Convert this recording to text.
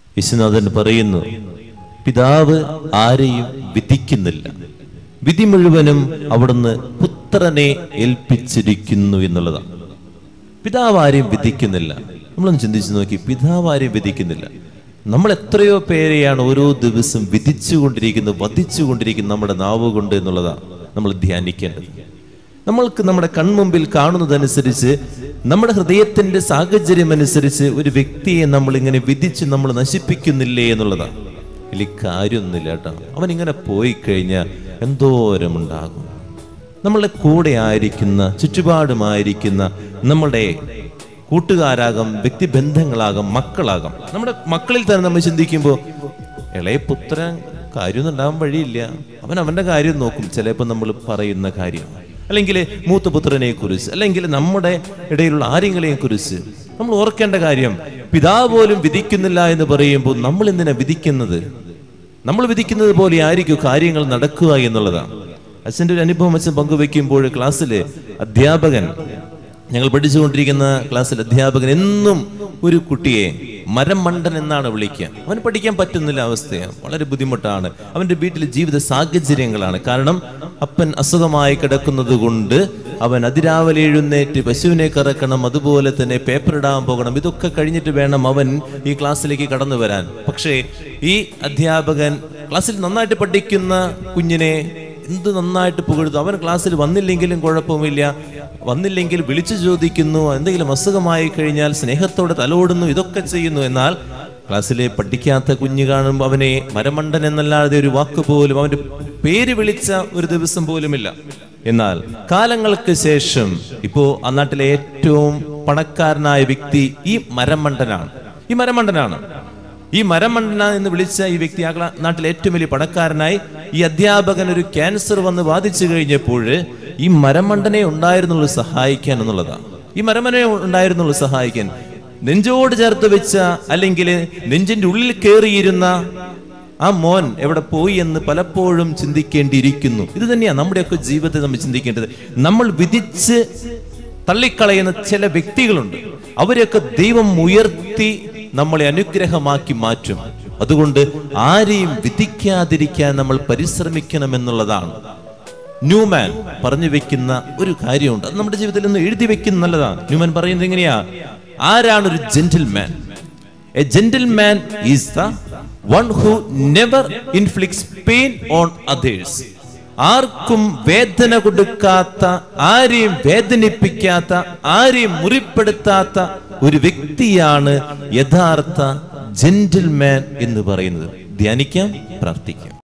യേശുനാഥൻ പറയുന്നു പിതാവ് ആരെയും വിധിക്കുന്നില്ല വിധി മുഴുവനും അവിടുന്ന് പുത്രനെ ഏൽപ്പിച്ചിരിക്കുന്നു എന്നുള്ളതാണ് പിതാവ് ആരെയും വിധിക്കുന്നില്ല നമ്മളൊന്ന് ചിന്തിച്ചു നോക്കി പിതാവ് ആരെയും വിധിക്കുന്നില്ല നമ്മൾ എത്രയോ പേരെയാണ് ഓരോ ദിവസം വിധിച്ചുകൊണ്ടിരിക്കുന്നത് വധിച്ചുകൊണ്ടിരിക്കുന്നത് നമ്മുടെ നാവ് കൊണ്ട് എന്നുള്ളതാണ് നമ്മൾ ധ്യാനിക്കേണ്ടത് നമ്മൾക്ക് നമ്മുടെ കൺമുമ്പിൽ കാണുന്നതനുസരിച്ച് നമ്മുടെ ഹൃദയത്തിന്റെ സാഹചര്യം അനുസരിച്ച് ഒരു വ്യക്തിയെ നമ്മൾ ഇങ്ങനെ വിധിച്ച് നമ്മൾ നശിപ്പിക്കുന്നില്ലേ എന്നുള്ളതാണ് വലിയ കാര്യമൊന്നുമില്ല കേട്ടോ അവൻ ഇങ്ങനെ പോയി കഴിഞ്ഞാൽ എന്തോരമുണ്ടാകും നമ്മളുടെ കൂടെ ആയിരിക്കുന്ന ചുറ്റുപാടുമായിരിക്കുന്ന നമ്മുടെ കൂട്ടുകാരാകാം വ്യക്തിബന്ധങ്ങളാകാം മക്കളാകാം നമ്മുടെ മക്കളിൽ തന്നെ നമ്മൾ ചിന്തിക്കുമ്പോൾ ഇളയ പുത്രൻ കാര്യമൊന്നും ഉണ്ടാകാൻ വഴിയില്ല അവൻ അവന്റെ കാര്യം നോക്കും ചിലപ്പോൾ നമ്മൾ പറയുന്ന കാര്യം അല്ലെങ്കിൽ മൂത്ത പുത്രനെ കുറിച്ച് അല്ലെങ്കിൽ നമ്മുടെ ഇടയിലുള്ള ആരെങ്കിലെയും കുറിച്ച് നമ്മൾ ഓർക്കേണ്ട കാര്യം പിതാവ് പോലും വിധിക്കുന്നില്ല എന്ന് പറയുമ്പോൾ നമ്മൾ എന്തിനാ വിധിക്കുന്നത് നമ്മൾ വിധിക്കുന്നത് പോലെ ആയിരിക്കും കാര്യങ്ങൾ നടക്കുക എന്നുള്ളതാണ് അച്ഛൻ്റെ ഒരു അനുഭവം അച്ഛൻ പങ്കുവെക്കുമ്പോൾ ക്ലാസ്സിൽ അധ്യാപകൻ ഞങ്ങൾ പഠിച്ചുകൊണ്ടിരിക്കുന്ന ക്ലാസ്സിൽ അധ്യാപകൻ എന്നും ഒരു കുട്ടിയെ മരം മണ്ടൻ എന്നാണ് വിളിക്കുക അവന് പഠിക്കാൻ പറ്റുന്നില്ല അവസ്ഥയാണ് വളരെ ബുദ്ധിമുട്ടാണ് അവന്റെ വീട്ടിലെ ജീവിത സാഹചര്യങ്ങളാണ് കാരണം അപ്പൻ അസുഖമായി കിടക്കുന്നത് കൊണ്ട് അവൻ അതിരാവിലെ എഴുന്നേറ്റ് പശുവിനെ കറക്കണം അതുപോലെ തന്നെ പേപ്പർ ഇടാൻ പോകണം ഇതൊക്കെ കഴിഞ്ഞിട്ട് വേണം അവൻ ഈ ക്ലാസ്സിലേക്ക് കടന്നു വരാൻ പക്ഷേ ഈ അധ്യാപകൻ ക്ലാസ്സിൽ നന്നായിട്ട് പഠിക്കുന്ന കുഞ്ഞിനെ എന്ത് നന്നായിട്ട് പുകഴുന്നു അവൻ ക്ലാസ്സിൽ വന്നില്ലെങ്കിലും കുഴപ്പമില്ല വന്നില്ലെങ്കിൽ വിളിച്ചു ചോദിക്കുന്നു എന്തെങ്കിലും അസുഖമായി കഴിഞ്ഞാൽ സ്നേഹത്തോടെ തലോടുന്നു ഇതൊക്കെ ചെയ്യുന്നു എന്നാൽ ക്ലാസ്സിലെ പഠിക്കാത്ത കുഞ്ഞ് കാണുമ്പോൾ അവനെ മരമണ്ടൻ എന്നല്ലാതെ ഒരു വാക്ക് പോലും അവന്റെ പേര് വിളിച്ച ഒരു ദിവസം പോലുമില്ല എന്നാൽ കാലങ്ങൾക്ക് ശേഷം ഇപ്പോ ആ നാട്ടിലെ ഏറ്റവും പണക്കാരനായ വ്യക്തി ഈ മരമണ്ടനാണ് ഈ മരമണ്ടനാണ് ഈ മരമണ്ടന എന്ന് വിളിച്ച ഈ വ്യക്തി ആ ക്ലാ- നാട്ടിലെ ഏറ്റവും വലിയ പണക്കാരനായി ഈ അധ്യാപകൻ ഒരു ക്യാൻസർ വന്ന് ബാധിച്ചു കഴിഞ്ഞപ്പോൾ ഈ മരമണ്ടനെ ഉണ്ടായിരുന്നുള്ളൂ സഹായിക്കാൻ എന്നുള്ളതാണ് ഈ മരമനെ ഉണ്ടായിരുന്നുള്ളൂ സഹായിക്കാൻ നെഞ്ചോട് ചേർത്ത് വെച്ച അല്ലെങ്കിൽ നെഞ്ചിന്റെ ഉള്ളിൽ കയറിയിരുന്ന ആ മോൻ എവിടെ പോയി എന്ന് പലപ്പോഴും ചിന്തിക്കേണ്ടിയിരിക്കുന്നു ഇത് തന്നെയാണ് നമ്മുടെയൊക്കെ ജീവിതത്തെ നമ്മൾ ചിന്തിക്കേണ്ടത് നമ്മൾ വിധിച്ച് തള്ളിക്കളയുന്ന ചില വ്യക്തികളുണ്ട് അവരെയൊക്കെ ദൈവം ഉയർത്തി നമ്മളെ അനുഗ്രഹമാക്കി മാറ്റും അതുകൊണ്ട് ആരെയും വിധിക്കാതിരിക്കാൻ നമ്മൾ പരിശ്രമിക്കണമെന്നുള്ളതാണ് ന്യൂമാൻ പറഞ്ഞു വെക്കുന്ന ഒരു കാര്യമുണ്ട് അത് നമ്മുടെ ജീവിതത്തിൽ നിന്ന് എഴുതി വെക്കുന്ന നല്ലതാണ് ന്യൂമാൻ പറയുന്നത് എങ്ങനെയാ ആരാണ് ഒരു gentleman a gentleman is the one who never inflicts pain on others ആർക്കും വേദന കൊടുക്കാത്ത ആരെയും വേദനിപ്പിക്കാത്ത ആരെയും മുറിപ്പെടുത്താത്ത ഒരു വ്യക്തിയാണ് യഥാർത്ഥ ജെന്റിൽമാൻ എന്ന് പറയുന്നത് ധ്യാനിക്കാം പ്രാർത്ഥിക്കാം